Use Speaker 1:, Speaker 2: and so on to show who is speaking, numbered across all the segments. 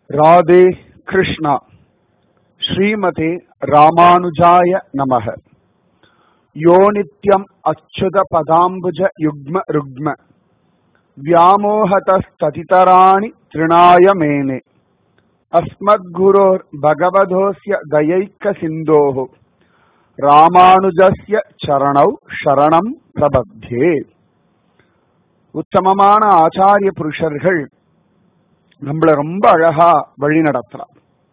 Speaker 1: ராதே கிருஷ்ணா ஸ்ரீமதே ராமானுஜாய நமக யோ நித்யம் அச்சுத பதாம்புஜ யுக்ம ருக்ம व्यामोहतस्ततितराणि तृणाय मेने अस्मद्गुरोर्भगवधोऽस्य दयैकसिन्धोः ராமானுஜஸ்ய சரணௌ சரணம் பிரபத்தே உத்தமமான ஆச்சாரிய புருஷர்கள் நம்மள ரொம்ப அழகா வழி நடத்துறார்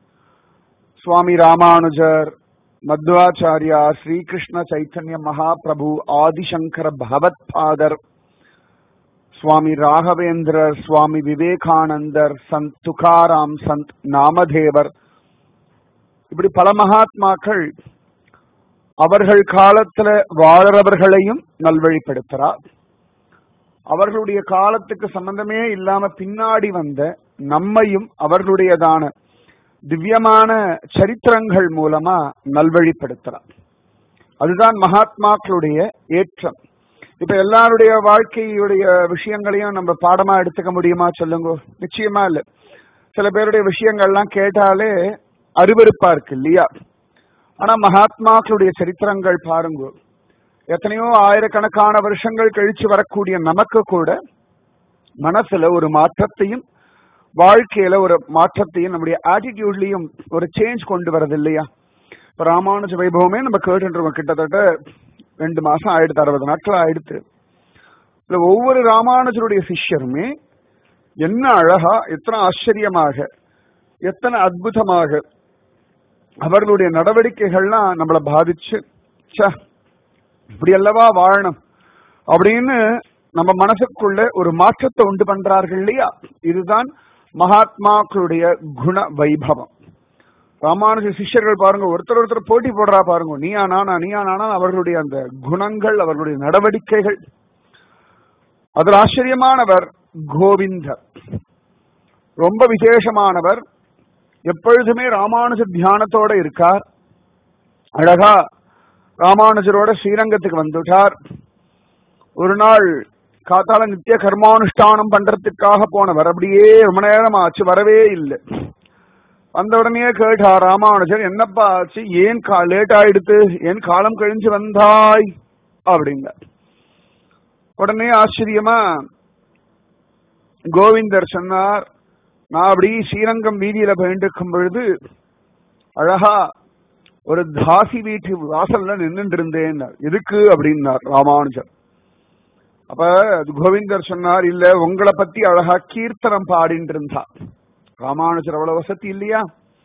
Speaker 1: சுவாமி ராமானுஜர் மத்வாச்சாரியா ஸ்ரீகிருஷ்ண சைத்தன்ய மகாபிரபு ஆதிசங்கர பகவத்பாதர் சுவாமி ராகவேந்திரர் சுவாமி விவேகானந்தர் சந்த் துகாராம் சந்த் நாமதேவர் இப்படி பல மகாத்மாக்கள் அவர்கள் காலத்துல வாழறவர்களையும் நல்வழிப்படுத்துறார் அவர்களுடைய காலத்துக்கு சம்பந்தமே இல்லாம பின்னாடி வந்த நம்மையும் அவர்களுடையதான திவ்யமான சரித்திரங்கள் மூலமா நல்வழிப்படுத்துறார் அதுதான் மகாத்மாக்களுடைய ஏற்றம் இப்ப எல்லாருடைய வாழ்க்கையுடைய விஷயங்களையும் நம்ம பாடமா எடுத்துக்க முடியுமா சொல்லுங்க நிச்சயமா இல்ல சில பேருடைய விஷயங்கள்லாம் கேட்டாலே அருவருப்பா இருக்கு இல்லையா ஆனா மகாத்மாக்களுடைய சரித்திரங்கள் பாருங்க எத்தனையோ ஆயிரக்கணக்கான வருஷங்கள் கழிச்சு வரக்கூடிய நமக்கு கூட மனசுல ஒரு மாற்றத்தையும் வாழ்க்கையில ஒரு மாற்றத்தையும் நம்முடைய ஆட்டிடியூட்லயும் ஒரு சேஞ்ச் கொண்டு வரது இல்லையா இப்ப ராமானுஜ வைபவமே நம்ம கேட்டுருவோம் கிட்டத்தட்ட ரெண்டு மாசம் ஆயிடுத்து அறுபது நாட்கள் ஆயிடுத்து இதுல ஒவ்வொரு ராமானுஜருடைய சிஷ்யருமே என்ன அழகா எத்தனை ஆச்சரியமாக எத்தனை அற்புதமாக அவர்களுடைய நடவடிக்கைகள்லாம் நம்மளை பாதிச்சு இப்படி அல்லவா வாழணும் அப்படின்னு நம்ம மனசுக்குள்ள ஒரு மாற்றத்தை உண்டு பண்றார்கள் இல்லையா இதுதான் மகாத்மாக்களுடைய குண வைபவம் ராமானுஜ சிஷ்யர்கள் பாருங்க ஒருத்தர் ஒருத்தர் போட்டி போடுறா பாருங்க நீயா நானா நீயா நானா அவர்களுடைய அந்த குணங்கள் அவர்களுடைய நடவடிக்கைகள் அதில் ஆச்சரியமானவர் கோவிந்தர் ரொம்ப விசேஷமானவர் எப்பொழுதுமே ராமானுஜ தியானத்தோட இருக்கார் அழகா ராமானுஜரோட ஸ்ரீரங்கத்துக்கு வந்துட்டார் ஒரு நாள் காத்தால நித்திய கர்மானுஷ்டானம் பண்றதுக்காக போனவர் அப்படியே ரொம்ப நேரம் ஆச்சு வரவே இல்லை வந்த உடனே கேட்டார் ராமானுஜர் என்னப்பா ஆச்சு ஏன் லேட் ஆயிடுத்து ஏன் காலம் கழிஞ்சு வந்தாய் அப்படிங்க உடனே ஆச்சரியமா கோவிந்தர் சொன்னார் நான் அப்படி ஸ்ரீரங்கம் வீதியில பயந்துக்கும் பொழுது அழகா ஒரு தாசி வீட்டு வாசல்ல நின்றுட்டு இருந்தேன் எதுக்கு அப்படின்னார் ராமானுஜர் அப்ப கோவிந்தர் சொன்னார் இல்ல உங்களை பத்தி அழகா கீர்த்தனம் பாடிட்டு இருந்தா ராமானுஜர் அவ்வளவு வசதி இல்லையா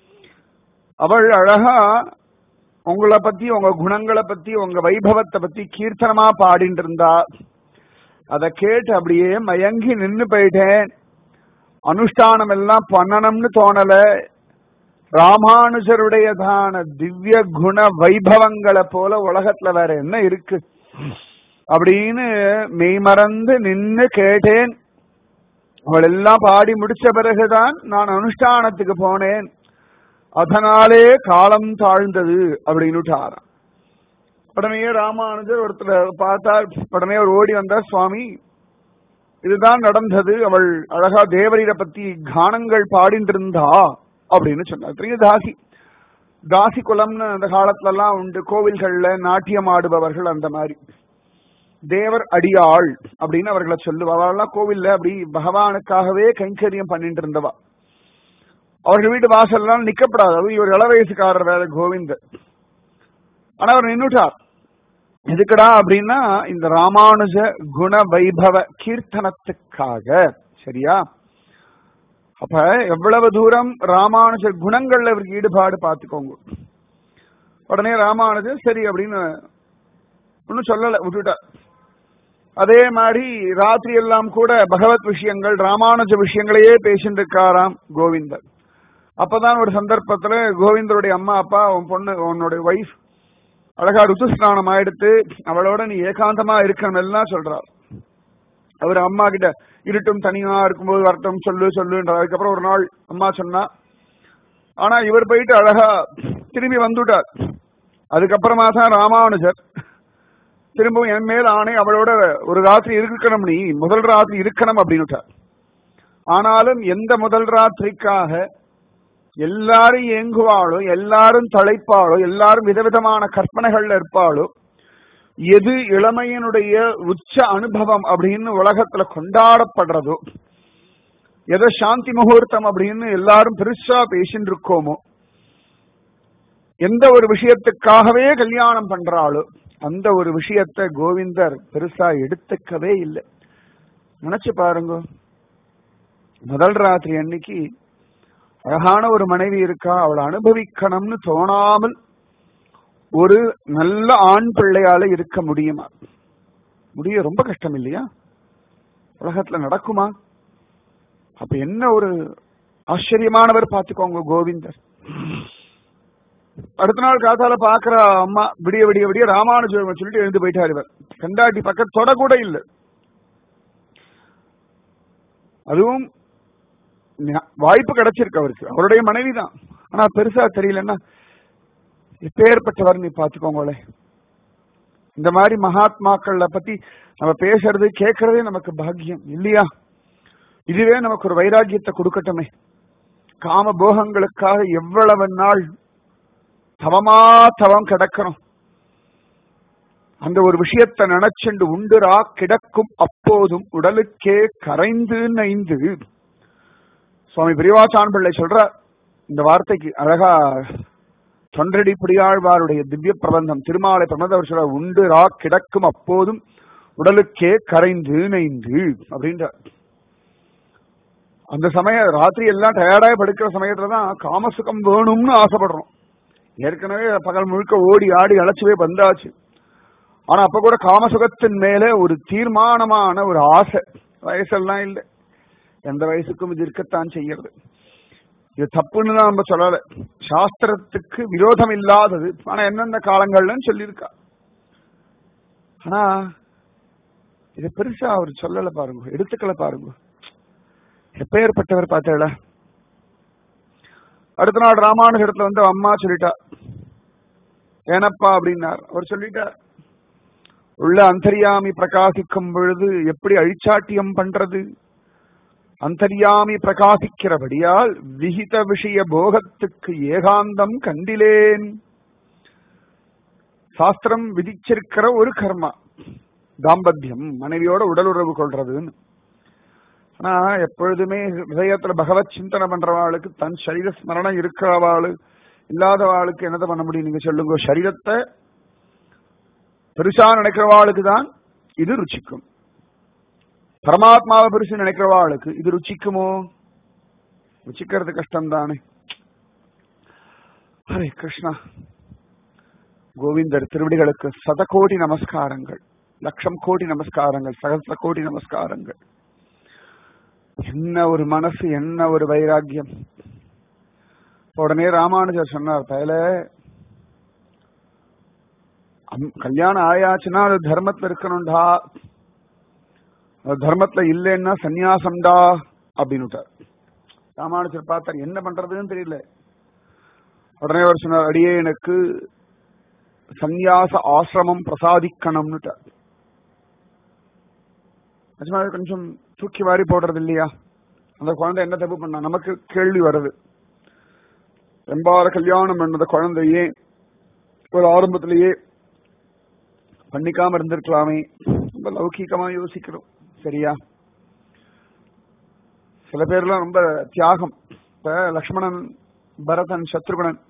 Speaker 1: அவள் அழகா உங்களை பத்தி உங்க குணங்களை பத்தி உங்க வைபவத்தை பத்தி கீர்த்தனமா பாடிட்டு இருந்தா அதை கேட்டு அப்படியே மயங்கி நின்னு போயிட்டேன் அனுஷ்டானம் எல்லாம் பண்ணணும்னு தோணல ராமானுஜருடையதான திவ்ய குண வைபவங்களை போல உலகத்துல வேற என்ன இருக்கு அப்படின்னு மெய்மறந்து நின்னு கேட்டேன் அவள் எல்லாம் பாடி முடிச்ச பிறகுதான் நான் அனுஷ்டானத்துக்கு போனேன் அதனாலே காலம் தாழ்ந்தது அப்படின்னுட்டாராம் உடனே ராமானுஜர் ஒருத்தர் பார்த்தார் உடனே அவர் ஓடி வந்தார் சுவாமி இதுதான் நடந்தது அவள் அழகா தேவரீரை பத்தி கானங்கள் பாடிட்டு இருந்தா அப்படின்னு சொன்னார் பெரிய தாசி தாசி குலம்னு அந்த காலத்துல எல்லாம் உண்டு கோவில்கள்ல நாட்டியம் ஆடுபவர்கள் அந்த மாதிரி தேவர் அடியாள் அப்படின்னு அவர்களை சொல்லுவா அவெல்லாம் கோவில்ல அப்படி பகவானுக்காகவே கைங்கரியம் பண்ணிட்டு இருந்தவா அவர்கள் வீட்டு வாசல்லாம் நிக்கப்படாது அது இவர் இள வயசுக்காரர் வேற கோவிந்தர் ஆனா அவர் நின்னுட்டார் எதுக்குடா அப்படின்னா இந்த ராமானுஜ குண வைபவ கீர்த்தனத்துக்காக சரியா அப்ப எவ்வளவு தூரம் ராமானுஜர் குணங்கள்ல இவருக்கு ஈடுபாடு பார்த்துக்கோங்க உடனே ராமானுஜர் சரி அப்படின்னு ஒன்னும் சொல்லல விட்டுட்டார் அதே மாதிரி ராத்திரி எல்லாம் கூட பகவத் விஷயங்கள் ராமானுஜ விஷயங்களையே பேசிட்டு இருக்காராம் கோவிந்தர் அப்பதான் ஒரு சந்தர்ப்பத்துல கோவிந்தருடைய அம்மா அப்பா உன் பொண்ணு உன்னுடைய ஒய்ஃப் அழகா ருத்துஸ்நானம் ஆயிடுத்து அவளோட நீ ஏகாந்தமா இருக்கணும் எல்லாம் சொல்றார் அவர் அம்மா கிட்ட இருட்டும் தனியா இருக்கும்போது வரட்டும் சொல்லு சொல்லுன்ற அதுக்கப்புறம் ஒரு நாள் அம்மா சொன்னா ஆனா இவர் போயிட்டு அழகா திரும்பி வந்துட்டார் அதுக்கப்புறமா தான் ராமானுஜர் திரும்பவும் என் மேல் ஆணை அவளோட ஒரு ராத்திரி இருக்கணும் நீ முதல் ராத்திரி இருக்கணும் அப்படின்னுட்டார் ஆனாலும் எந்த முதல் ராத்திரிக்காக எல்லாரும் ஏங்குவாளோ எல்லாரும் தலைப்பாளோ எல்லாரும் விதவிதமான கற்பனைகள்ல இருப்பாளோ எது இளமையினுடைய உச்ச அனுபவம் அப்படின்னு உலகத்துல கொண்டாடப்படுறதோ எதை சாந்தி முகூர்த்தம் அப்படின்னு எல்லாரும் பெருசா பேசிட்டு இருக்கோமோ எந்த ஒரு விஷயத்துக்காகவே கல்யாணம் பண்றாளோ அந்த ஒரு விஷயத்தை கோவிந்தர் பெருசா எடுத்துக்கவே இல்லை நினைச்சு பாருங்க முதல் ராத்திரி அன்னைக்கு அழகான ஒரு மனைவி இருக்கா அவளை அனுபவிக்கணும்னு தோணாமல் ஒரு நல்ல ஆண் பிள்ளையால இருக்க முடியுமா முடிய ரொம்ப கஷ்டம் இல்லையா உலகத்துல நடக்குமா அப்ப என்ன ஒரு ஆச்சரியமானவர் பார்த்துக்கோங்க கோவிந்தர் அடுத்த நாள் காத்தால பாக்குற அம்மா விடிய விடிய விடிய ராமானுஜம் சொல்லிட்டு எழுந்து போயிட்டாரு இவர் கண்டாட்டி பக்கம் தொட கூட இல்லை அதுவும் வாய்ப்பு கிடைச்சிருக்கு அவருக்கு அவருடைய மனைவி தான் ஆனா பெருசா தெரியலன்னா எப்பேற்பட்டவர் நீ பாத்துக்கோங்களே இந்த மாதிரி மகாத்மாக்கள பத்தி நம்ம பேசுறது கேட்கறதே நமக்கு பாக்கியம் இல்லையா இதுவே நமக்கு ஒரு வைராக்கியத்தை கொடுக்கட்டுமே காம போகங்களுக்காக எவ்வளவு நாள் தவமா தவம் கிடக்கிறோம் அந்த ஒரு விஷயத்தை நினைச்சுண்டு உண்டுரா கிடக்கும் அப்போதும் உடலுக்கே கரைந்து நைந்து சுவாமி பிரிவாசான் பிள்ளை சொல்ற இந்த வார்த்தைக்கு அழகா தொன்றடி பிடியாழ்வாருடைய திவ்ய பிரபந்தம் திருமாலை பிரபந்தவர் சொல்ற உண்டு ரா கிடக்கும் அப்போதும் உடலுக்கே கரைந்து நைந்து அப்படின்ற அந்த சமயம் ராத்திரி எல்லாம் டயர்டாக படுக்கிற சமயத்துல தான் காமசுகம் வேணும்னு ஆசைப்படுறோம் ஏற்கனவே பகல் முழுக்க ஓடி ஆடி அழைச்சுவே வந்தாச்சு ஆனா அப்ப கூட காமசுகத்தின் மேல ஒரு தீர்மானமான ஒரு ஆசை வயசெல்லாம் இல்லை எந்த வயசுக்கும் இது இருக்கத்தான் செய்யறது இது தப்புன்னு தான் நம்ம சொல்லல சாஸ்திரத்துக்கு விரோதம் இல்லாதது ஆனா எந்தெந்த காலங்கள்லன்னு சொல்லியிருக்கா ஆனா இதை பெருசா அவர் சொல்லல பாருங்க எடுத்துக்கல பாருங்க எப்பேற்பட்டவர் பார்த்தேல அடுத்த நாள் ராமானுஜத்துல வந்து அம்மா சொல்லிட்டா ஏனப்பா அப்படின்னார் அவர் சொல்லிட்டார் உள்ள அந்தரியாமி பிரகாசிக்கும் பொழுது எப்படி அழிச்சாட்டியம் பண்றது அந்தரியாமி பிரகாசிக்கிறபடியால் விகித விஷய போகத்துக்கு ஏகாந்தம் கண்டிலேன் சாஸ்திரம் விதிச்சிருக்கிற ஒரு கர்மா தாம்பத்தியம் மனைவியோட உடல் உறவு கொள்றதுன்னு ஆனா எப்பொழுதுமே ஹிருதயத்துல பகவத் சிந்தனை பண்றவாளுக்கு தன் சரீர ஸ்மரணம் இருக்கிறவாளு இல்லாதவாளுக்கு என்னதை பண்ண முடியும் நீங்க சொல்லுங்க சரீரத்தை பெருசா நினைக்கிறவாளுக்கு தான் இது ருச்சிக்கும் பரமாத்மாவை பெருசு நினைக்கிறவாளுக்கு இது ருச்சிக்குமோ ருச்சிக்கிறது கஷ்டம் தானே ஹரே கிருஷ்ணா கோவிந்தர் திருவடிகளுக்கு சதகோடி நமஸ்காரங்கள் லட்சம் கோடி நமஸ்காரங்கள் சகசிர கோடி நமஸ்காரங்கள் என்ன ஒரு மனசு என்ன ஒரு வைராக்கியம் உடனே ராமானுஜர் சொன்னார் பயல கல்யாணம் ஆயாச்சுன்னா அது தர்மத்துல இருக்கணும்டா அது தர்மத்துல இல்லைன்னா சந்நியாசம்டா அப்படின்னு ராமானுஜர் பார்த்தார் என்ன பண்றதுன்னு தெரியல உடனே அவர் சொன்னார் அடியே எனக்கு சந்நியாச ஆசிரமம் பிரசாதிக்கணும்னுட்டார் நிஜமாவே கொஞ்சம் தூக்கி வாரி போடுறது இல்லையா அந்த குழந்தை என்ன தப்பு பண்ணா நமக்கு கேள்வி வருது எம்பார கல்யாணம் பண்ணத குழந்தையே ஒரு ஆரம்பத்திலேயே பண்ணிக்காம இருந்திருக்கலாமே ரொம்ப லௌகீகமா யோசிக்கிறோம் சரியா சில பேர்லாம் ரொம்ப தியாகம் இப்ப லக்ஷ்மணன் பரதன் சத்ருகுணன்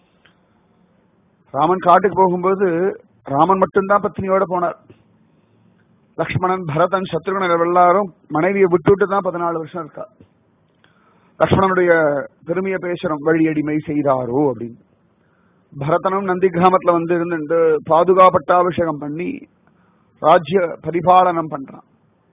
Speaker 1: ராமன் காட்டுக்கு போகும்போது ராமன் மட்டும்தான் பத்னியோட போனார் லக்ஷ்மணன் பரதன் சத்ருகன் எல்லாரும் மனைவியை விட்டுவிட்டு தான் பதினாலு வருஷம் இருக்கா லக்ஷ்மணனுடைய பெருமையை பேசுறோம் வழியடிமை செய்தாரோ அப்படின்னு பரதனும் நந்தி கிராமத்துல வந்து இருந்து பாதுகாப்பட்டாபிஷேகம் பண்ணி ராஜ்ய பரிபாலனம் பண்றான்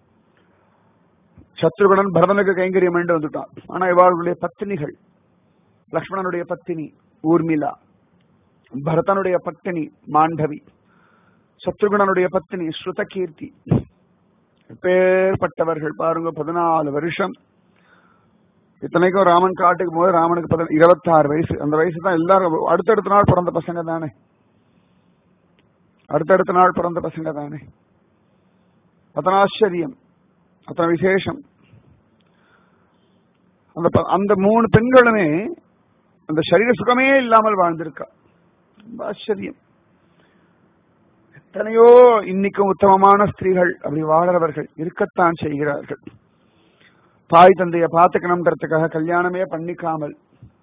Speaker 1: சத்ருகுணன் பரதனுக்கு கைங்கரியம் வேண்டு வந்துட்டான் ஆனா இவர்களுடைய பத்தினிகள் லக்ஷ்மணனுடைய பத்தினி ஊர்மிளா பரதனுடைய பத்தினி மாண்டவி சத்ருகுணனுடைய பத்தினி ஸ்ருதகீர்த்தி பேர்பட்டவர்கள் பாருங்க பதினாலு வருஷம் இத்தனைக்கும் ராமன் காட்டுக்கு போது ராமனுக்கு பத இருபத்தாறு வயசு அந்த வயசு தான் எல்லாரும் அடுத்தடுத்த நாள் பிறந்த பசங்க தானே அடுத்தடுத்த நாள் பிறந்த பசங்க தானே அத்தனை ஆச்சரியம் அத்தனை விசேஷம் அந்த அந்த மூணு பெண்களுமே அந்த சரீர சுகமே இல்லாமல் வாழ்ந்திருக்கா ரொம்ப ஆச்சரியம் எத்தனையோ இன்னைக்கும் உத்தமமான ஸ்திரீகள் அப்படி வாழறவர்கள் இருக்கத்தான் செய்கிறார்கள் தாய் தந்தைய பாத்துக்கணும்ன்றதுக்காக கல்யாணமே பண்ணிக்காமல்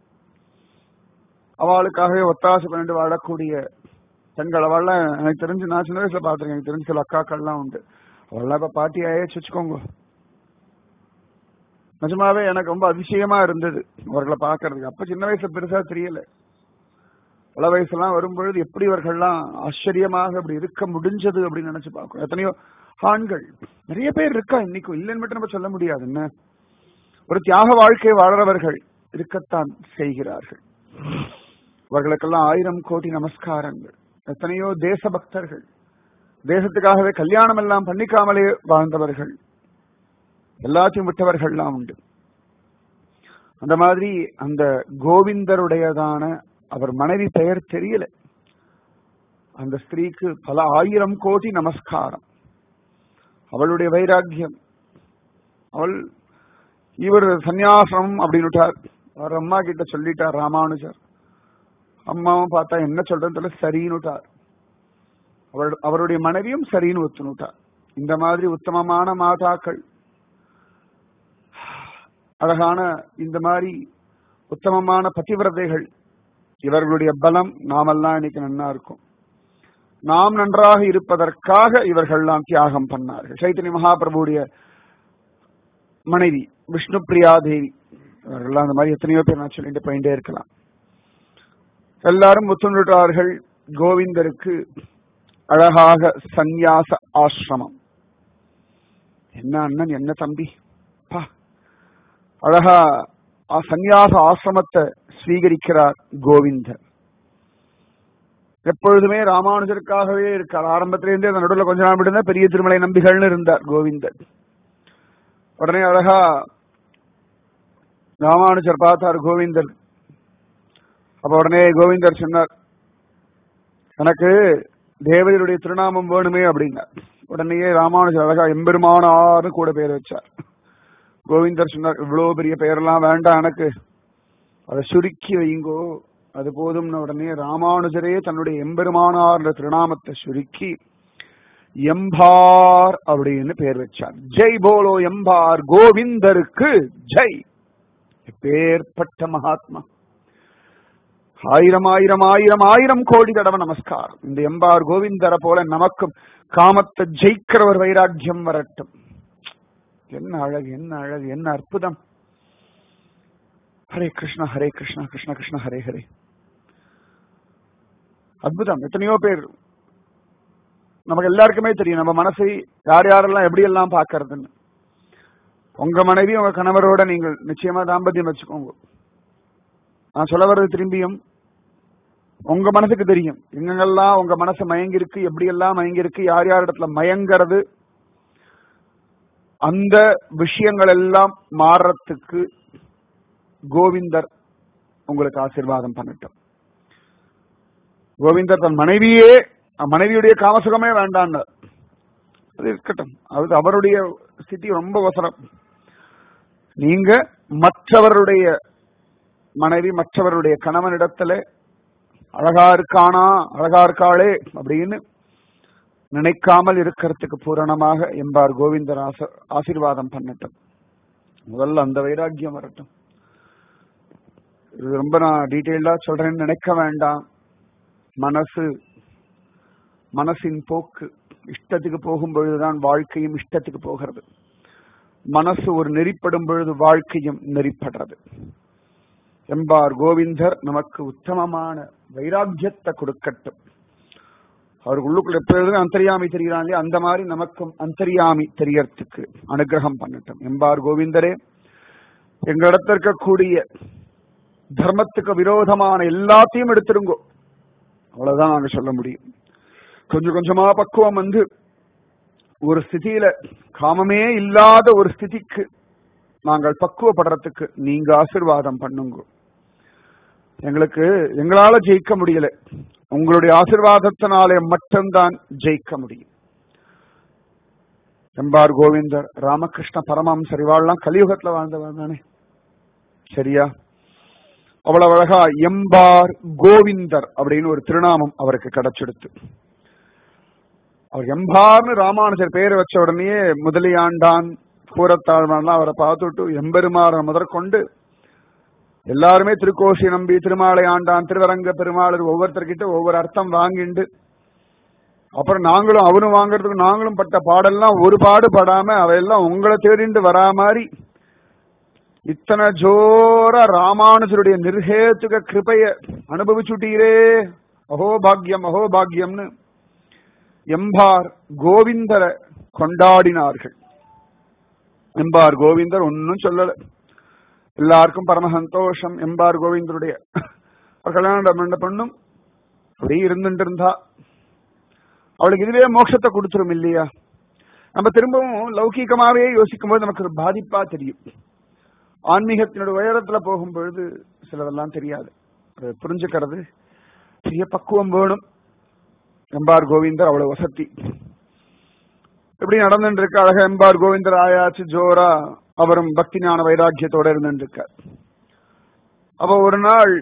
Speaker 1: அவளுக்காகவே ஒத்தாசை பண்ணிட்டு வாழக்கூடிய பெண்கள் அவள்லாம் எனக்கு தெரிஞ்சு நான் சின்ன வயசுல பாத்திருக்கேன் எனக்கு தெரிஞ்ச சில அக்காக்கள்லாம் உண்டு அவள்லாம் இப்ப பாட்டி ஆயாச்சு வச்சுக்கோங்க நிஜமாவே எனக்கு ரொம்ப அதிசயமா இருந்தது அவர்களை பாக்குறதுக்கு அப்ப சின்ன வயசுல பெருசா தெரியல பல வயசுலாம் வரும்பொழுது எப்படி இவர்கள்லாம் ஆச்சரியமாக அப்படி இருக்க முடிஞ்சது அப்படின்னு நினைச்சு பார்க்கணும் எத்தனையோ ஆண்கள் நிறைய பேர் இருக்கா இன்னைக்கும் இல்லைன்னு மட்டும் நம்ம சொல்ல முடியாது என்ன ஒரு தியாக வாழ்க்கை வாழறவர்கள் இருக்கத்தான் செய்கிறார்கள் அவர்களுக்கெல்லாம் ஆயிரம் கோடி நமஸ்காரங்கள் எத்தனையோ தேச பக்தர்கள் தேசத்துக்காகவே கல்யாணம் எல்லாம் பண்ணிக்காமலே வாழ்ந்தவர்கள் எல்லாத்தையும் விட்டவர்கள்லாம் உண்டு அந்த மாதிரி அந்த கோவிந்தருடையதான அவர் மனைவி பெயர் தெரியல அந்த ஸ்திரீக்கு பல ஆயிரம் கோடி நமஸ்காரம் அவளுடைய வைராக்கியம் அவள் இவர் சந்நியாசம் அப்படின்னுட்டார் அவர் அம்மா கிட்ட சொல்லிட்டார் ராமானுஜர் அம்மாவும் பார்த்தா என்ன சொல்றதுன்னு தெரியல சரின்னுட்டார் அவர் அவருடைய மனைவியும் சரின்னு ஒத்துனுட்டார் இந்த மாதிரி உத்தமமான மாதாக்கள் அழகான இந்த மாதிரி உத்தமமான பதிவிரதைகள் இவர்களுடைய பலம் நாமெல்லாம் இன்னைக்கு நன்னா இருக்கும் நாம் நன்றாக இருப்பதற்காக இவர்கள்லாம் தியாகம் பண்ணார்கள் சைத்தன்ய மகாபிரபுடைய மனைவி விஷ்ணு பிரியா தேவி இவர்கள்லாம் அந்த மாதிரி எத்தனையோ பேர் நான் சொல்லிட்டு போயிட்டே இருக்கலாம் எல்லாரும் ஒத்துழைத்தார்கள் கோவிந்தருக்கு அழகாக சந்நியாச ஆசிரமம் என்ன அண்ணன் என்ன தம்பி பா அழகா சந்நியாச ஆசிரமத்தை ஸ்வீகரிக்கிறார் கோவிந்தர் எப்பொழுதுமே ராமானுஜருக்காகவே இருக்கார் ஆரம்பத்திலேருந்தே அந்த நடுவில் கொஞ்ச நாள் மட்டும்தான் பெரிய திருமலை நம்பிகள்னு இருந்தார் கோவிந்தர் உடனே அழகா ராமானுஜர் பார்த்தார் கோவிந்தர் அப்ப உடனே கோவிந்தர் சொன்னார் எனக்கு தேவதையுடைய திருநாமம் வேணுமே அப்படின்னார் உடனேயே ராமானுஜர் அழகா எம்பெருமானார்னு கூட பேர் வச்சார் கோவிந்தர் சொன்னார் இவ்வளவு பெரிய பெயரெல்லாம் வேண்டாம் எனக்கு அதை சுருக்கி வைங்கோ அது போதும்னு உடனே ராமானுஜரே தன்னுடைய எம்பெருமானார் திருநாமத்தை சுருக்கி எம்பார் அப்படின்னு பேர் வச்சார் ஜெய் போலோ எம்பார் கோவிந்தருக்கு ஜெய் பேர்பட்ட மகாத்மா ஆயிரம் ஆயிரம் ஆயிரம் ஆயிரம் கோடி தடவை நமஸ்காரம் இந்த எம்பார் கோவிந்தரை போல நமக்கும் காமத்தை ஜெயிக்கிற ஒரு வைராக்கியம் வரட்டும் என்ன அழகு என்ன அழகு என்ன அற்புதம் ஹரே கிருஷ்ணா ஹரே கிருஷ்ணா கிருஷ்ண கிருஷ்ண ஹரே ஹரே அற்புதம் எத்தனையோ பேர் நமக்கு எல்லாருக்குமே தெரியும் நம்ம மனசை யார் யாரெல்லாம் எப்படி எல்லாம் பாக்குறதுன்னு உங்க மனைவி உங்க கணவரோட நீங்கள் நிச்சயமா தாம்பத்தியம் வச்சுக்கோங்க நான் சொல்ல வர்றது திரும்பியும் உங்க மனசுக்கு தெரியும் எங்கெங்கெல்லாம் உங்க மனசு மயங்கி இருக்கு எப்படி எல்லாம் மயங்கி இருக்கு யார் யார் இடத்துல மயங்கிறது அந்த விஷயங்கள் எல்லாம் மாறுறதுக்கு கோவிந்தர் உங்களுக்கு ஆசிர்வாதம் பண்ணட்டும் கோவிந்தர் தன் மனைவியே மனைவியுடைய காமசுகமே வேண்டான்னு அது இருக்கட்டும் அது அவருடைய ஸ்திதி ரொம்ப அவசரம் நீங்க மற்றவருடைய மனைவி மற்றவருடைய கணவனிடத்துல அழகா இருக்கானா அழகா இருக்காளே அப்படின்னு நினைக்காமல் இருக்கிறதுக்கு பூரணமாக எம்பார் கோவிந்தர் ஆச ஆசீர்வாதம் பண்ணட்டும் முதல்ல அந்த வைராக்கியம் வரட்டும் இது ரொம்ப நான் டீட்டெயில்டா சொல்றேன்னு நினைக்க வேண்டாம் மனசு மனசின் போக்கு இஷ்டத்துக்கு போகும் பொழுதுதான் வாழ்க்கையும் இஷ்டத்துக்கு போகிறது மனசு ஒரு நெறிப்படும் பொழுது வாழ்க்கையும் நெறிப்படுறது எம்பார் கோவிந்தர் நமக்கு உத்தமமான வைராக்கியத்தை கொடுக்கட்டும் அவருக்கு உள்ளுக்குள்ள எப்பொழுதுமே அந்தரியாமி தெரிகிறான் இல்லையா அந்த மாதிரி நமக்கும் அந்தரியாமி தெரியறதுக்கு அனுகிரகம் பண்ணட்டும் எம்பார் கோவிந்தரே எங்களிடத்தில் இருக்கக்கூடிய தர்மத்துக்கு விரோதமான எல்லாத்தையும் எடுத்துருங்கோ அவ்வளவுதான் நாங்க சொல்ல முடியும் கொஞ்சம் கொஞ்சமா பக்குவம் வந்து ஒரு ஸ்திதியில காமமே இல்லாத ஒரு ஸ்திதிக்கு நாங்கள் பக்குவப்படுறதுக்கு நீங்க ஆசிர்வாதம் பண்ணுங்க எங்களுக்கு எங்களால ஜெயிக்க முடியல உங்களுடைய ஆசிர்வாதத்தினாலே மட்டும்தான் ஜெயிக்க முடியும் எம்பார் கோவிந்தர் ராமகிருஷ்ண பரமம் சரிவாள்லாம் கலியுகத்துல வாழ்ந்தவன் தானே சரியா அவ்வளவு அழகா எம்பார் கோவிந்தர் அப்படின்னு ஒரு திருநாமம் அவருக்கு கிடைச்செடுத்து அவர் எம்பார்னு ராமானுஜர் பேர் வச்ச உடனே முதலியாண்டான் கூரத்தாழ்வான்லாம் அவரை பார்த்துட்டு எம்பெருமாற முதற்கொண்டு எல்லாருமே திருக்கோஷி நம்பி திருமாலை ஆண்டான் திருவரங்க பெருமாளர் ஒவ்வொருத்தர்கிட்ட ஒவ்வொரு அர்த்தம் வாங்கிண்டு அப்புறம் நாங்களும் அவரும் வாங்குறதுக்கு நாங்களும் பட்ட பாடெல்லாம் ஒரு பாடு படாம அவையெல்லாம் உங்களை தேடிண்டு வரா மாதிரி இத்தனை ஜோர ராமானுஜருடைய நிர்ஹேத்துக கிருபைய அனுபவிச்சுட்டீரே அஹோபாகியம் அஹோபாகியம்னு எம்பார் கோவிந்தரை கொண்டாடினார்கள் எம்பார் கோவிந்தர் ஒன்னும் சொல்லல எல்லாருக்கும் பரம சந்தோஷம் எம்பார் கோவிந்தருடைய அவர் கல்யாணம் பண்ண பொண்ணும் அப்படியே இருந்துட்டு இருந்தா அவளுக்கு இதுவே மோட்சத்தை கொடுத்துரும் இல்லையா நம்ம திரும்பவும் லௌகீகமாவே யோசிக்கும் போது நமக்கு ஒரு பாதிப்பா தெரியும் ஆன்மீகத்தினுடைய உயரத்துல போகும் பொழுது சிலதெல்லாம் தெரியாது அதை புரிஞ்சுக்கிறது பெரிய பக்குவம் வேணும் எம்பார் கோவிந்தர் அவ்வளவு வசதி எப்படி நடந்துட்டு இருக்கு அழகா எம்பார் கோவிந்தர் ஆயாச்சு ஜோரா அவரும் பக்தி ஞான வைராக்கியத்தோட இருந்துட்டு இருக்கார் அப்ப ஒரு நாள்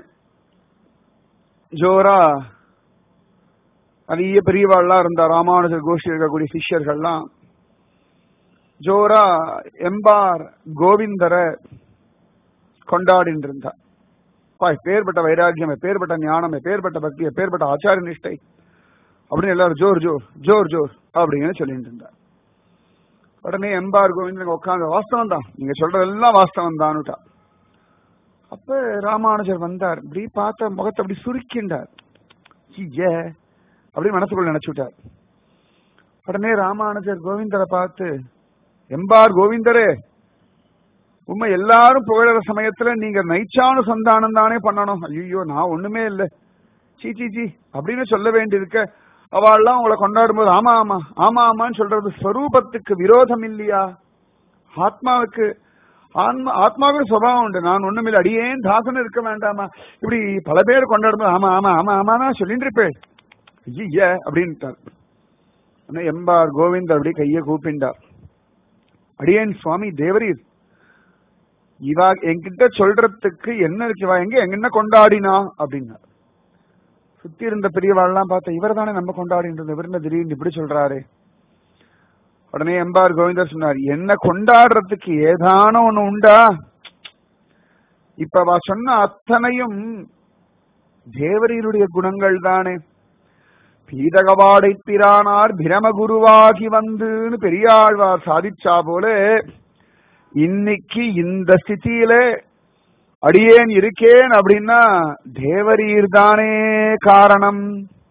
Speaker 1: ஜோரா நிறைய பெரியவாள்லாம் இருந்தா ராமானுஜர் கோஷ்டி இருக்கக்கூடிய சிஷ்யர்கள்லாம் ஜோரா எம்பார் கோவிந்தரை கொண்டாடிட்டு இருந்தா பா பேர்பட்ட வைராக்கியம் பேர்பட்ட ஞானம் பேர்பட்ட பக்தி பேர்பட்ட ஆச்சார நிஷ்டை அப்படின்னு எல்லாரும் ஜோர் ஜோர் ஜோர் ஜோர் அப்படின்னு சொல்லிட்டு இருந்தார் உடனே எம்பார் கோவிந்தன் உட்காந்து வாஸ்தவம் தான் நீங்க சொல்றதெல்லாம் வாஸ்தவம் தானுட்டா அப்ப ராமானுஜர் வந்தார் இப்படி பார்த்த முகத்தை அப்படி சுருக்கின்றார் ஐயே அப்படி மனசுக்குள்ள நினைச்சுட்டார் உடனே ராமானுஜர் கோவிந்தரை பார்த்து எம்பார் கோவிந்தரே உண்மை எல்லாரும் புகழற சமயத்துல நீங்க நைச்சானு சந்தானம் தானே பண்ணணும் ஐயோ நான் ஒண்ணுமே இல்ல சீ சீ சீ அப்படின்னு சொல்ல வேண்டியிருக்க அவள்லாம் உங்களை கொண்டாடும் போது ஆமா ஆமா ஆமா ஆமான்னு சொல்றது ஸ்வரூபத்துக்கு விரோதம் இல்லையா ஆத்மாவுக்கு ஆன்மா ஆத்மாவுக்கு சுபாவம் உண்டு நான் ஒண்ணுமில்ல அடியேன் தாசன் இருக்க வேண்டாமா இப்படி பல பேர் கொண்டாடும் போது ஆமா ஆமா ஆமா ஆமா சொல்லிட்டு இருப்பேன் ஐய அப்படின்ட்டார் எம்பார் கோவிந்த் அப்படி கைய கூப்பிண்டார் அடியேன் சுவாமி தேவரீர் இவா என்கிட்ட சொல்றதுக்கு என்ன இருக்கு இவா எங்க எங்க கொண்டாடினா அப்படின்னார் சுத்தி இருந்த பெரியவாள்லாம் பார்த்தா இவர் தானே நம்ம கொண்டாடின்றது இவர் என்ன திடீர்னு இப்படி சொல்றாரு உடனே எம்பார் கோவிந்தர் சொன்னார் என்ன கொண்டாடுறதுக்கு ஏதான ஒண்ணு உண்டா இப்ப வா சொன்ன அத்தனையும் தேவரீருடைய குணங்கள் தானே பீதகவாடை பிரானார் பிரமகுருவாகி வந்துன்னு பெரியாழ்வார் சாதிச்சா போல இன்னைக்கு இந்த ஸ்திதியில அடியேன் இருக்கேன் அப்படின்னா தேவரீர் தானே காரணம்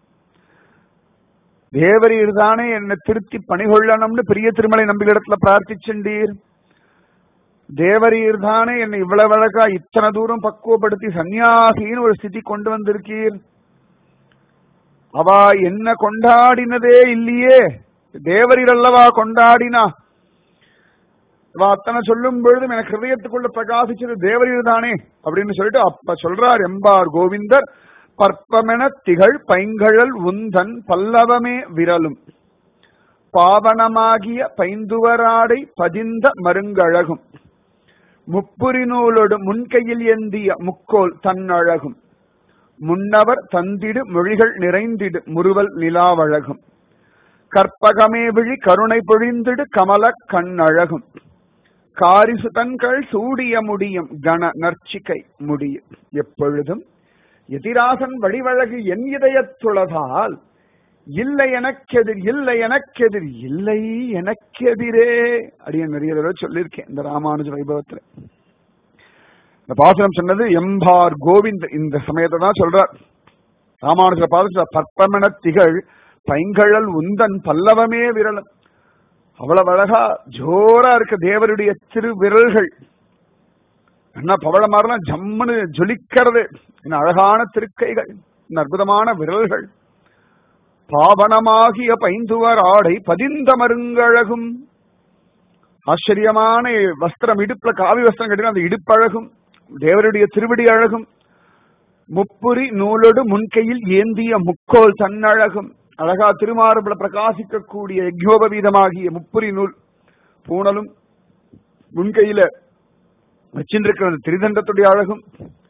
Speaker 1: தேவரீர் தானே என்னை திருத்தி பணிகொள்ளணும்னு பெரிய திருமலை நம்பிகளிடத்துல பிரார்த்திச்சண்டீர் தேவரீர் தானே என்னை இவ்வளவு அழகா இத்தனை தூரம் பக்குவப்படுத்தி சன்னியாசின்னு ஒரு ஸ்திதி கொண்டு வந்திருக்கீர் அவ என்ன கொண்டாடினதே இல்லையே தேவரீர் அல்லவா கொண்டாடினா இவ அத்தனை சொல்லும் பொழுதும் எனக்கு ஹிருதயத்துக்குள்ள பிரகாசிச்சது தேவரீர் தானே அப்படின்னு சொல்லிட்டு அப்ப சொல்றார் எம்பார் கோவிந்தர் பற்பமென திகழ் பைங்கழல் உந்தன் பல்லவமே விரலும் பாவனமாகிய பைந்துவராடை பதிந்த மருங்கழகும் முப்புரி நூலோடு முன்கையில் ஏந்திய முக்கோல் தன்னழகும் முன்னவர் தந்திடு மொழிகள் நிறைந்திடு முறுவல் நிலாவழகும் கற்பகமே விழி கருணை பொழிந்திடு கமல கண்ணழகும் காரிசு தன்கள் சூடிய முடியும் கன நர்ச்சிகை முடியும் எப்பொழுதும் எதிராசன் வடிவழகு என் இதயத்துளதால் இல்லை எனக்கெதிர் இல்லை எனக்கெதிர் இல்லை எனக்கெதிரே அப்படின்னு நிறைய தடவை சொல்லியிருக்கேன் இந்த ராமானுஜ வைபவத்துல இந்த பாசுரம் சொன்னது எம்பார் கோவிந்த் இந்த சமயத்தை தான் சொல்றார் ராமானுஜரை பார்த்து பற்பமென திகழ் பைங்கழல் உந்தன் பல்லவமே விரலம் அவ்வளவு அழகா ஜோரா இருக்க தேவருடைய திரு விரல்கள் என்ன பவள மாதிரிலாம் ஜம்முன்னு ஜொலிக்கிறது என்ன அழகான திருக்கைகள் என்ன அற்புதமான விரல்கள் பாவனமாகிய பைந்துவர் ஆடை பதிந்த மருங்கழகும் ஆச்சரியமான வஸ்திரம் இடுப்புல காவி வஸ்திரம் கட்டினா அந்த இடுப்பழகும் தேவருடைய திருவடி அழகும் முப்புரி நூலோடு முன்கையில் ஏந்திய முக்கோல் தன்னழகும் அழகா திருமாறுபல பிரகாசிக்கக்கூடிய யஜ்யோபவீதமாகிய முப்புரி நூல் பூணலும் முன்கையில வச்சிருக்கிற திரிதண்டத்துடைய அழகும்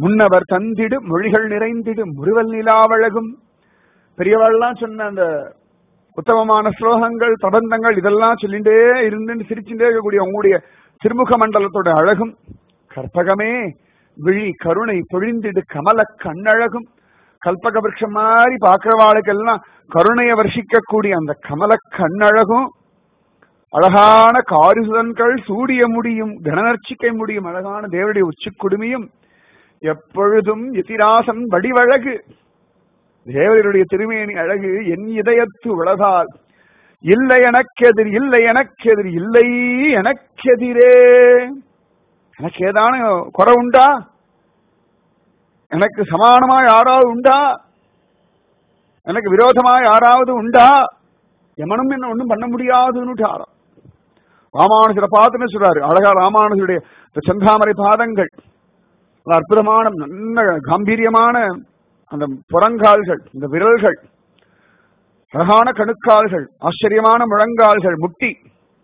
Speaker 1: முன்னவர் தந்திடு மொழிகள் நிறைந்திடு முறுவல் நிலாவழகும் பெரியவாள்லாம் சொன்ன அந்த உத்தமமான ஸ்லோகங்கள் பிரபந்தங்கள் இதெல்லாம் சொல்லிண்டே இருந்து சிரிச்சுட்டே இருக்கக்கூடிய உங்களுடைய திருமுக மண்டலத்தோட அழகும் கற்பகமே விழி கருணை பொழிந்திடு கமல கண்ணழகும் கல்பக விருட்சம் மாதிரி பார்க்கிறவாளுக்கெல்லாம் கருணையை வர்ஷிக்கக்கூடிய அந்த கமல கண்ணழகும் அழகான காரிசுதன்கள் சூடிய முடியும் கணநர்ச்சிக்கை முடியும் அழகான தேவடைய உச்சிக்குடுமியும் எப்பொழுதும் எதிராசன் வடிவழகு தேவருடைய திருமேனி அழகு என் இதயத்து உலகால் இல்லை எனக்கெதிர் இல்லை எனக்கெதிர் இல்லை எனக்கெதிரே எனக்கு ஏதான குறை உண்டா எனக்கு சமானமா யாராவது உண்டா எனக்கு விரோதமா யாராவது உண்டா எமனும் என்ன ஒண்ணும் பண்ண முடியாதுன்னு ஆரம் ராமானுஜரை பார்த்துன்னு சொல்றாரு அழகா ராமானுஜருடைய இந்த செந்தாமரை பாதங்கள் அந்த அற்புதமான நல்ல கம்பீரியமான அந்த புறங்கால்கள் இந்த விரல்கள் அழகான கணுக்கால்கள் ஆச்சரியமான முழங்கால்கள் முட்டி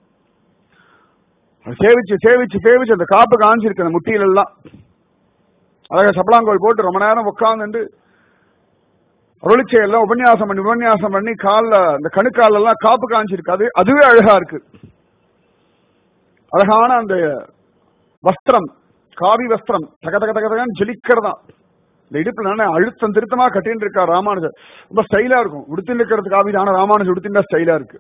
Speaker 1: அது சேவிச்சு சேவிச்சு சேவிச்சு அந்த காப்பு காஞ்சிருக்கு அந்த முட்டியில எல்லாம் அழகா சப்பலாங்கோல் போட்டு ரொம்ப நேரம் உட்கார்ந்து அருளிச்சை எல்லாம் உபன்யாசம் பண்ணி உபன்யாசம் பண்ணி காலில் அந்த கணுக்கால எல்லாம் காப்பு காஞ்சிருக்கு அது அதுவே அழகா இருக்கு அழகான அந்த வஸ்திரம் காவி வஸ்திரம் தக தக தக தகன்னு ஜொலிக்கிறதா இந்த இடுப்புல நல்ல அழுத்தம் திருத்தமா கட்டின்னு இருக்கா ராமானுஜர் ரொம்ப ஸ்டைலா இருக்கும் உடுத்தின்னு இருக்கிறது காவி ஆனா ராமானுஜர் உடுத்தின்னா ஸ்டைலா இருக்கு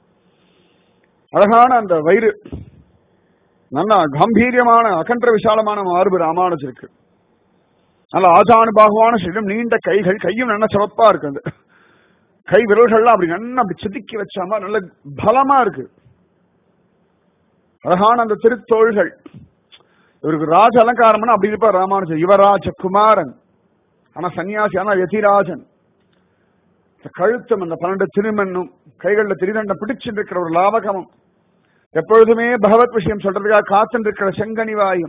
Speaker 1: அழகான அந்த வயிறு நல்ல கம்பீரியமான அகன்ற விசாலமான மார்பு ராமானுஜருக்கு நல்ல ஆஜானுபாகுவான சரீரம் நீண்ட கைகள் கையும் நல்ல சிவப்பா இருக்கு அந்த கை விரல்கள்லாம் அப்படி நல்லா அப்படி செதுக்கி வச்ச மாதிரி நல்ல பலமா இருக்கு அழகான அந்த திருத்தோள்கள் இவருக்கு ராஜ அலங்காரம்னா அப்படி இருப்பார் ராமானுஜர் யுவராஜ குமாரன் ஆனா சன்னியாசி ஆனா யதிராஜன் இந்த கழுத்தம் அந்த பன்னெண்டு திருமண்ணும் கைகள்ல திரிதண்டம் பிடிச்சிட்டு இருக்கிற ஒரு லாவகமும் எப்பொழுதுமே பகவத் விஷயம் சொல்றதுக்காக காத்துட்டு இருக்கிற செங்கனிவாயும்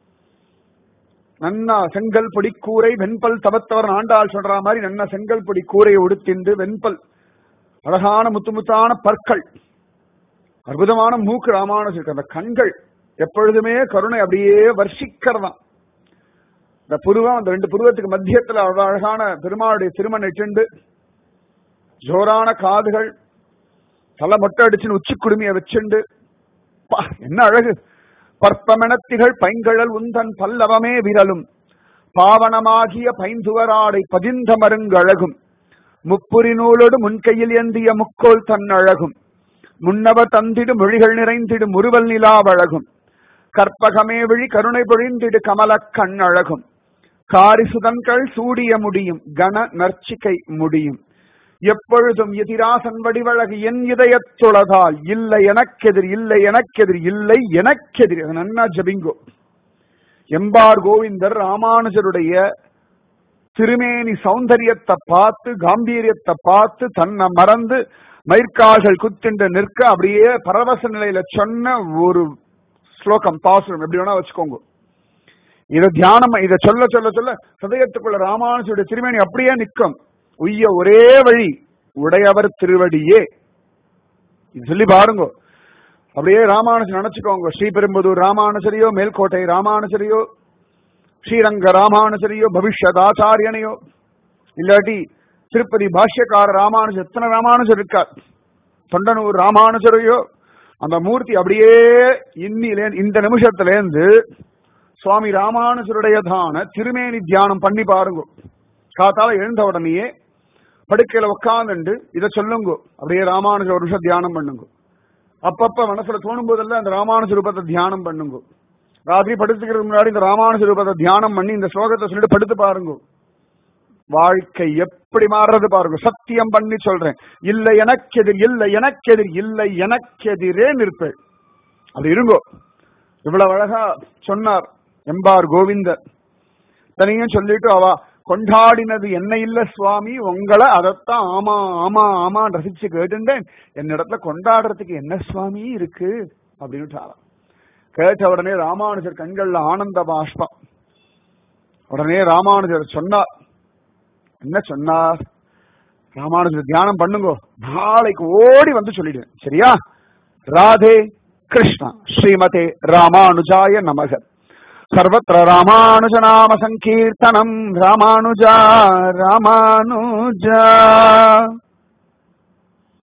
Speaker 1: நன்னா செங்கல் பொடி கூரை வெண்பல் தவத்தவர் ஆண்டாள் சொல்ற மாதிரி நன்னா செங்கல் பொடி கூரையை உடுத்திண்டு வெண்பல் அழகான முத்து முத்தான பற்கள் அற்புதமான மூக்கு ராமானுஜருக்கு அந்த கண்கள் எப்பொழுதுமே கருணை அப்படியே வர்ஷிக்கிறதாம் இந்த புருவம் அந்த ரெண்டு புருவத்துக்கு மத்தியத்துல அவ்வளவு அழகான பெருமாளுடைய திருமண் இட்டுண்டு ஜோரான காதுகள் தலை மொட்டை அடிச்சுன்னு உச்சி குடுமிய வச்சுண்டு பா, என்ன அழகு பற்பமெனத்திகள் பைங்கழல் உந்தன் பல்லவமே விரலும் பாவனமாகிய பைந்துவராடை பதிந்த மருங்கழகும் முப்புரி நூலோடு முன்கையில் ஏந்திய முக்கோல் தன் அழகும் முன்னவ தந்திடு மொழிகள் நிறைந்திடு முறுவல் நிலாவழகும் கற்பகமே விழி கருணை பொழிந்திடு கமல கண் அழகும் காரிசுதன்கள் சூடிய முடியும் கன நர்ச்சிகை முடியும் எப்பொழுதும் எதிராசன் வடிவழகு என் இதயத்துளதால் இல்லை எனக்கெதிர் இல்லை எனக்கெதிர் இல்லை எனக்கெதிர் அது நன்னா ஜபிங்கோ எம்பார் கோவிந்தர் ராமானுஜருடைய திருமேனி சௌந்தரியத்தை பார்த்து காம்பீரியத்தை பார்த்து தன்னை மறந்து மயிர்கால்கள் குத்திண்டு நிற்க அப்படியே பரவச நிலையில சொன்ன ஒரு ஸ்லோகம் பாசுரம் எப்படி வேணா வச்சுக்கோங்க இத தியானம் இத சொல்ல சொல்ல சொல்ல ஹதயத்துக்குள்ள ராமானுஜருடைய திருமேனி அப்படியே நிற்கும் உய்ய ஒரே வழி உடையவர் திருவடியே இது சொல்லி பாருங்க அப்படியே ராமானுஜர் நினைச்சுக்கோங்க ஸ்ரீபெரும்புதூர் ராமானுஜரியோ மேல்கோட்டை ராமானுஜரியோ ஸ்ரீரங்க ராமானுஜரியோ பவிஷ்யத் ஆச்சாரியனையோ இல்லாட்டி திருப்பதி பாஷ்யக்கார ராமானுஜர் எத்தனை ராமானுஜர் இருக்கார் தொண்டனூர் ராமானுஜரையோ அந்த மூர்த்தி அப்படியே இன்னிலே இந்த நிமிஷத்திலேருந்து சுவாமி ராமானுஜருடையதான திருமேனி தியானம் பண்ணி பாருங்க காத்தால எழுந்த உடனேயே படுக்கையில உட்காந்துண்டு இதை சொல்லுங்க அப்படியே ராமானுஜர் ஒரு நிமிஷம் தியானம் பண்ணுங்க அப்பப்ப மனசுல தோணும் போதெல்லாம் இந்த ராமானுஜ ரூபத்தை தியானம் பண்ணுங்க ராத்திரி படுத்துக்கிறதுக்கு முன்னாடி இந்த ராமானுஜ ரூபத்தை தியானம் பண்ணி இந்த ஸ்லோகத்தை சொல்லிட்டு படுத்து பாருங்க வாழ்க்கை எப்படி மாறுறது பாருங்க சத்தியம் பண்ணி சொல்றேன் இல்லை எனக்கெதிர் இல்லை எனக்கெதிர் இல்லை எனக்கெதிரே நிற்பேன் அப்படி இருங்கோ இவ்வளவு அழகா சொன்னார் எம்பார் கோவிந்தர் தனியும் சொல்லிட்டு அவ கொண்டாடினது என்ன இல்ல சுவாமி உங்களை அதைத்தான் ஆமா ஆமா ஆமான்னு ரசிச்சு கேட்டுட்டேன் என்னிடத்துல கொண்டாடுறதுக்கு என்ன சுவாமி இருக்கு அப்படின்னு கேட்ட உடனே ராமானுஜர் கண்கள்ல ஆனந்த பாஷ்பம் உடனே ராமானுஜர் சொன்னார் என்ன சொன்னார் ராமானுஜர் தியானம் பண்ணுங்க நாளைக்கு ஓடி வந்து சொல்லிடுவேன் சரியா ராதே கிருஷ்ணா ஸ்ரீமதே ராமானுஜாய நமக सर्वत्र रामानुजनाम सङ्कीर्तनम् रामानुजा रामानुजा